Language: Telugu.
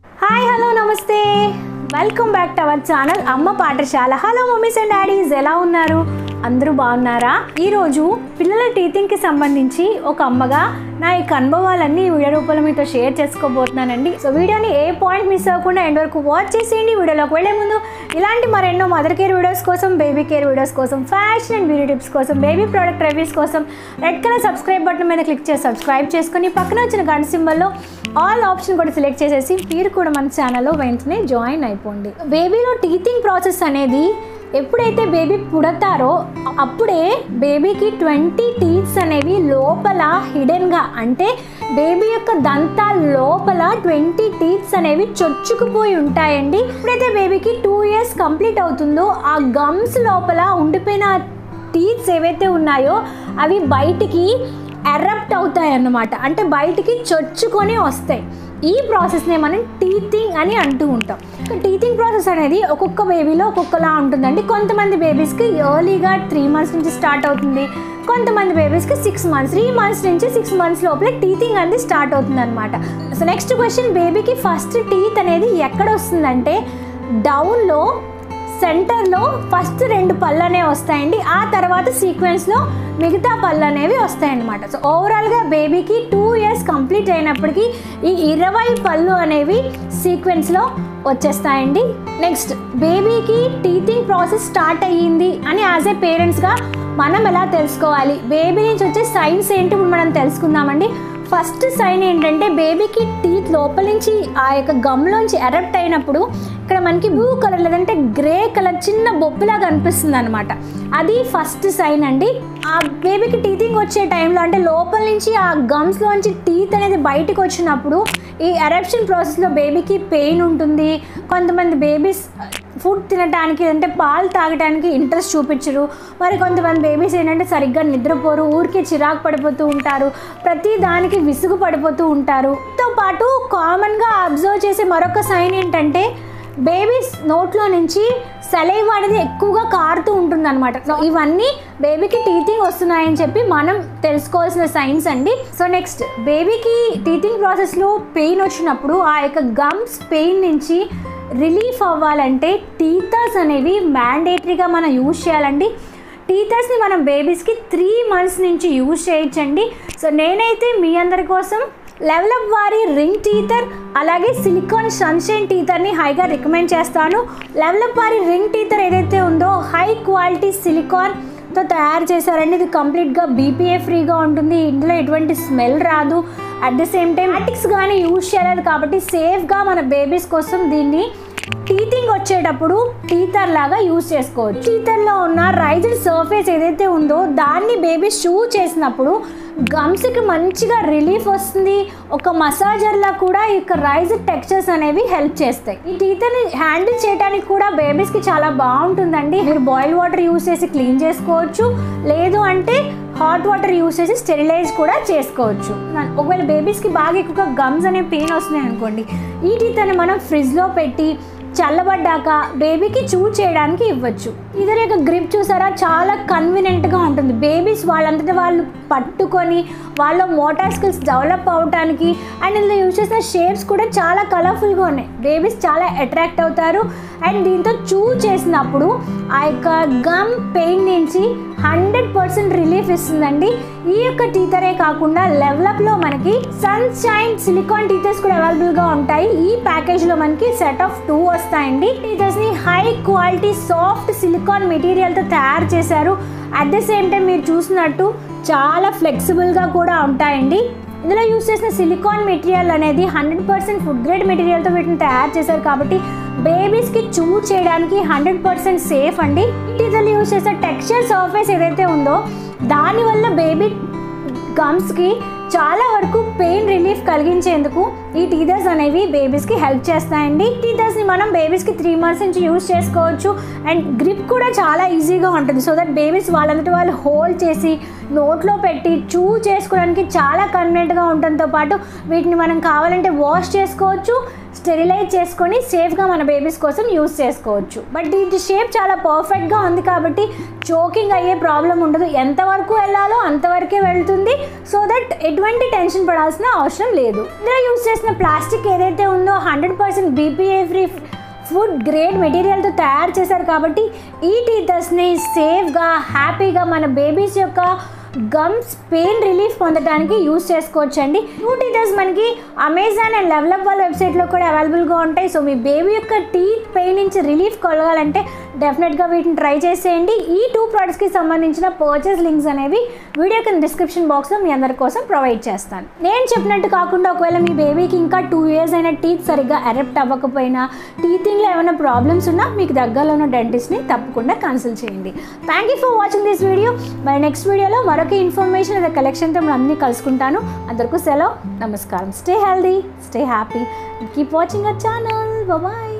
హాయ్ హలో నమస్తే welcome back to our channel అమ్మ పాఠశాల హలో మమ్మీస్ అండ్ డాడీస్ ఎలా ఉన్నారు అందరూ బాగున్నారా ఈరోజు పిల్లల టీచింగ్కి సంబంధించి ఒక అమ్మగా నా యొక్క అనుభవాలన్నీ ఈ వీడియో రూపంలో మీతో షేర్ చేసుకోబోతున్నానండి సో వీడియోని ఏ పాయింట్ మిస్ అవ్వకుండా ఎండ్ వరకు వాచ్ చేసేయండి వీడియోలోకి వెళ్ళే ముందు ఇలాంటి మరెన్నో మదర్ కేర్ వీడియోస్ కోసం బేబీ కేర్ వీడియోస్ కోసం ఫ్యాషన్ అండ్ బ్యూటీ టిప్స్ కోసం బేబీ ప్రోడక్ట్ రివ్యూస్ కోసం రెడ్ కలర్ సబ్స్క్రైబ్ బటన్ మీద క్లిక్ చేసి సబ్స్క్రైబ్ చేసుకొని పక్కన వచ్చిన గంట సింబల్లో ఆల్ ఆప్షన్ కూడా సెలెక్ట్ చేసేసి మీరు కూడా మన ఛానల్లో వెంటనే జాయిన్ అయిపోండి బేబీలో టీచింగ్ ప్రాసెస్ అనేది ఎప్పుడైతే బేబీ పుడతారో అప్పుడే బేబీకి ట్వంటీ టీత్స్ అనేవి లోపల హిడెన్గా అంటే బేబీ యొక్క దంతాల లోపల ట్వంటీ టీత్స్ అనేవి చొచ్చుకుపోయి ఉంటాయండి ఎప్పుడైతే బేబీకి టూ ఇయర్స్ కంప్లీట్ అవుతుందో ఆ గమ్స్ లోపల ఉండిపోయిన టీత్స్ ఏవైతే ఉన్నాయో అవి బయటికి ఎరప్ట్ అవుతాయి అన్నమాట అంటే బయటికి చొచ్చుకొని వస్తాయి ఈ ప్రాసెస్నే మనం టీతింగ్ అని అంటూ ఉంటాం టీతింగ్ ప్రాసెస్ అనేది ఒక్కొక్క బేబీలో ఒక్కొక్కలా ఉంటుందండి కొంతమంది బేబీస్కి ఎర్లీగా త్రీ మంత్స్ నుంచి స్టార్ట్ అవుతుంది కొంతమంది బేబీస్కి సిక్స్ మంత్స్ త్రీ మంత్స్ నుంచి సిక్స్ మంత్స్ లోపల టీతింగ్ అనేది స్టార్ట్ అవుతుంది అనమాట సో నెక్స్ట్ క్వశ్చన్ బేబీకి ఫస్ట్ టీత్ అనేది ఎక్కడ వస్తుందంటే డౌన్లో సెంటర్లో ఫస్ట్ రెండు పళ్ళు అనేవి వస్తాయండి ఆ తర్వాత సీక్వెన్స్లో మిగతా పళ్ళు అనేవి వస్తాయన్నమాట సో ఓవరాల్గా బేబీకి టూ ఇయర్స్ కంప్లీట్ అయినప్పటికీ ఈ ఇరవై పళ్ళు అనేవి సీక్వెన్స్లో వచ్చేస్తాయండి నెక్స్ట్ బేబీకి టీచింగ్ ప్రాసెస్ స్టార్ట్ అయ్యింది అని యాజ్ ఏ పేరెంట్స్గా మనం ఎలా తెలుసుకోవాలి బేబీ నుంచి వచ్చే సైన్స్ ఏంటి ఇప్పుడు మనం తెలుసుకుందామండి ఫస్ట్ సైన్ ఏంటంటే బేబీకి టీత్ లోపల నుంచి ఆ యొక్క గమ్లోంచి ఎరప్ట్ అయినప్పుడు ఇక్కడ మనకి బ్లూ కలర్ లేదంటే గ్రే కలర్ చిన్న బొప్పులా కనిపిస్తుంది అనమాట అది ఫస్ట్ సైన్ అండి ఆ బేబీకి టీతింగ్ వచ్చే టైంలో అంటే లోపల నుంచి ఆ గమ్స్లోంచి టీత్ అనేది బయటకు వచ్చినప్పుడు ఈ ఎరప్షన్ ప్రాసెస్లో బేబీకి పెయిన్ ఉంటుంది కొంతమంది బేబీస్ ఫుడ్ తినడానికి అంటే పాలు తాగడానికి ఇంట్రెస్ట్ చూపించరు మరి కొంతమంది బేబీస్ ఏంటంటే సరిగ్గా నిద్రపోరు ఊరికే చిరాకు పడిపోతూ ఉంటారు ప్రతి దానికి విసుగు పడిపోతూ ఉంటారు తో పాటు కామన్గా అబ్జర్వ్ చేసే మరొక సైన్ ఏంటంటే బేబీస్ నోట్లో నుంచి సలైవ్ అనేది ఎక్కువగా కారుతూ ఉంటుంది అనమాట సో ఇవన్నీ బేబీకి టీతింగ్ వస్తున్నాయని చెప్పి మనం తెలుసుకోవాల్సిన సైన్స్ అండి సో నెక్స్ట్ బేబీకి టీతింగ్ ప్రాసెస్లో పెయిన్ వచ్చినప్పుడు ఆ యొక్క గమ్స్ పెయిన్ నుంచి రిలీఫ్ అవ్వాలంటే టీథర్స్ అనేవి మ్యాండేటరీగా మనం యూజ్ చేయాలండి టీథర్స్ని మనం బేబీస్కి త్రీ మంత్స్ నుంచి యూజ్ చేయొచ్చండి సో నేనైతే మీ అందరి కోసం లెవలప్ వారి రింగ్ టీథర్ అలాగే సిలికాన్ సన్షైన్ టీథర్ని హైగా రికమెండ్ చేస్తాను లెవలప్ వారి రింగ్ టీథర్ ఏదైతే ఉందో హై క్వాలిటీ సిలికాన్ తో తయారు చేశారండి ఇది కంప్లీట్గా బీపీఏ ఫ్రీగా ఉంటుంది ఇందులో ఎటువంటి స్మెల్ రాదు అట్ ద సేమ్ టైం ఆటిక్స్ కానీ యూజ్ చేయలేదు కాబట్టి సేఫ్గా మన బేబీస్ కోసం దీన్ని టీతింగ్ వచ్చేటప్పుడు టీతర్ లాగా యూజ్ చేసుకోవచ్చు టీతర్లో ఉన్న రైజర్ సర్ఫేస్ ఏదైతే ఉందో దాన్ని బేబీ షూ చేసినప్పుడు గమ్స్కి మంచిగా రిలీఫ్ వస్తుంది ఒక మసాజర్లా కూడా ఈ యొక్క రైజర్ టెక్స్చర్స్ అనేవి హెల్ప్ చేస్తాయి ఈ టీతర్ని హ్యాండిల్ చేయడానికి కూడా బేబీస్కి చాలా బాగుంటుందండి మీరు బాయిల్ వాటర్ యూస్ చేసి క్లీన్ చేసుకోవచ్చు లేదు అంటే హాట్ వాటర్ యూస్ చేసి స్టెరిలైజ్ కూడా చేసుకోవచ్చు ఒకవేళ బేబీస్కి బాగా ఎక్కువగా గమ్స్ అనే పెయిన్ వస్తున్నాయి అనుకోండి ఈ టీతర్ని మనం ఫ్రిడ్జ్లో పెట్టి చల్లబడ్డాక బేబీకి చూ చేయడానికి ఇవ్వచ్చు ఇదర్ యొక్క గ్రిప్ చూసారా చాలా కన్వీనియంట్గా ఉంటుంది బేబీస్ వాళ్ళంతటా వాళ్ళు పట్టుకొని వాళ్ళ మోటార్ స్కిల్స్ డెవలప్ అవడానికి అండ్ ఇందులో యూజ్ చేసిన షేప్స్ కూడా చాలా కలర్ఫుల్గా ఉన్నాయి బేబీస్ చాలా అట్రాక్ట్ అవుతారు అండ్ దీంతో చూ చేసినప్పుడు ఆ యొక్క గమ్ పెయిన్ నుంచి హండ్రెడ్ పర్సెంట్ రిలీఫ్ ఇస్తుందండి ఈ యొక్క టీతరే కాకుండా లెవలప్లో మనకి సన్ షైన్ సిలికాన్ టీచర్స్ కూడా అవైలబుల్గా ఉంటాయి ఈ ప్యాకేజ్లో మనకి సెట్ ఆఫ్ టూ వస్తాయండి టీచర్స్ని హై క్వాలిటీ సాఫ్ట్ సిలికాన్ మెటీరియల్తో తయారు చేశారు అట్ ద సేమ్ టైం మీరు చూసినట్టు చాలా ఫ్లెక్సిబుల్గా కూడా ఉంటాయండి ఇందులో యూస్ చేసిన సిలికాన్ మెటీరియల్ అనేది హండ్రెడ్ పర్సెంట్ ఫుడ్ గ్రేడ్ మెటీరియల్తో వీటిని తయారు చేశారు కాబట్టి బేబీస్కి చూ చేయడానికి హండ్రెడ్ పర్సెంట్ సేఫ్ అండి టీజర్లు యూస్ చేసే టెక్స్చర్ సర్ఫేస్ ఏదైతే ఉందో దానివల్ల బేబీ గమ్స్కి చాలా వరకు పెయిన్ రిలీఫ్ కలిగించేందుకు ఈ టీథర్స్ అనేవి బేబీస్కి హెల్ప్ చేస్తాయండి టీథర్స్ని మనం బేబీస్కి త్రీ మంత్స్ నుంచి యూస్ చేసుకోవచ్చు అండ్ గ్రిప్ కూడా చాలా ఈజీగా ఉంటుంది సో దట్ బేబీస్ వాళ్ళంతటి వాళ్ళు హోల్డ్ చేసి నోట్లో పెట్టి చూ చేసుకోవడానికి చాలా కన్వీనియంట్గా ఉండడంతో పాటు వీటిని మనం కావాలంటే వాష్ చేసుకోవచ్చు స్టెరిలైజ్ చేసుకొని సేఫ్గా మన బేబీస్ కోసం యూస్ చేసుకోవచ్చు బట్ దీని షేప్ చాలా పర్ఫెక్ట్గా ఉంది కాబట్టి చోకింగ్ అయ్యే ప్రాబ్లం ఉండదు ఎంతవరకు వెళ్ళాలో అంతవరకే వెళ్తుంది సో దట్ ఎటువంటి టెన్షన్ పడాల్సిన అవసరం లేదు ఇందులో యూస్ చేసిన చూసిన ప్లాస్టిక్ ఏదైతే ఉందో hundred percent BPA free food grade మెటీరియల్తో తయారు చేశారు కాబట్టి ఈ టీథర్స్ని సేఫ్గా హ్యాపీగా మన బేబీస్ యొక్క గమ్స్ పెయిన్ రిలీఫ్ పొందడానికి యూస్ చేసుకోవచ్చు అండి టూ టీథర్స్ మనకి అమెజాన్ అండ్ లెవలప్ వాళ్ళ వెబ్సైట్లో కూడా అవైలబుల్గా ఉంటాయి సో మీ బేబీ యొక్క టీత్ పెయిన్ నుంచి రిలీఫ్ కలగాలంటే డెఫినెట్గా వీటిని ట్రై చేసేయండి ఈ టూ ప్రోడక్ట్స్కి సంబంధించిన పర్చేస్ లింక్స్ అనేవి వీడియో కింద డిస్క్రిప్షన్ బాక్స్లో మీ అందరి కోసం ప్రొవైడ్ చేస్తాను నేను చెప్పినట్టు కాకుండా ఒకవేళ మీ బేబీకి ఇంకా టూ ఇయర్స్ అయిన టీత్ సరిగ్గా ఎరప్ట్ అవ్వకపోయినా టీతింగ్లో ఏమైనా ప్రాబ్లమ్స్ ఉన్నా మీకు దగ్గరలో ఉన్న డెంటిస్ట్ని తప్పకుండా కన్సల్ట్ చేయండి thank you for watching this video మరి నెక్స్ట్ వీడియోలో మరొక ఇన్ఫర్మేషన్ అదే కలెక్షన్తో మనం అన్ని కలుసుకుంటాను అందరికీ సెలవు నమస్కారం stay healthy stay happy keep watching a channel bye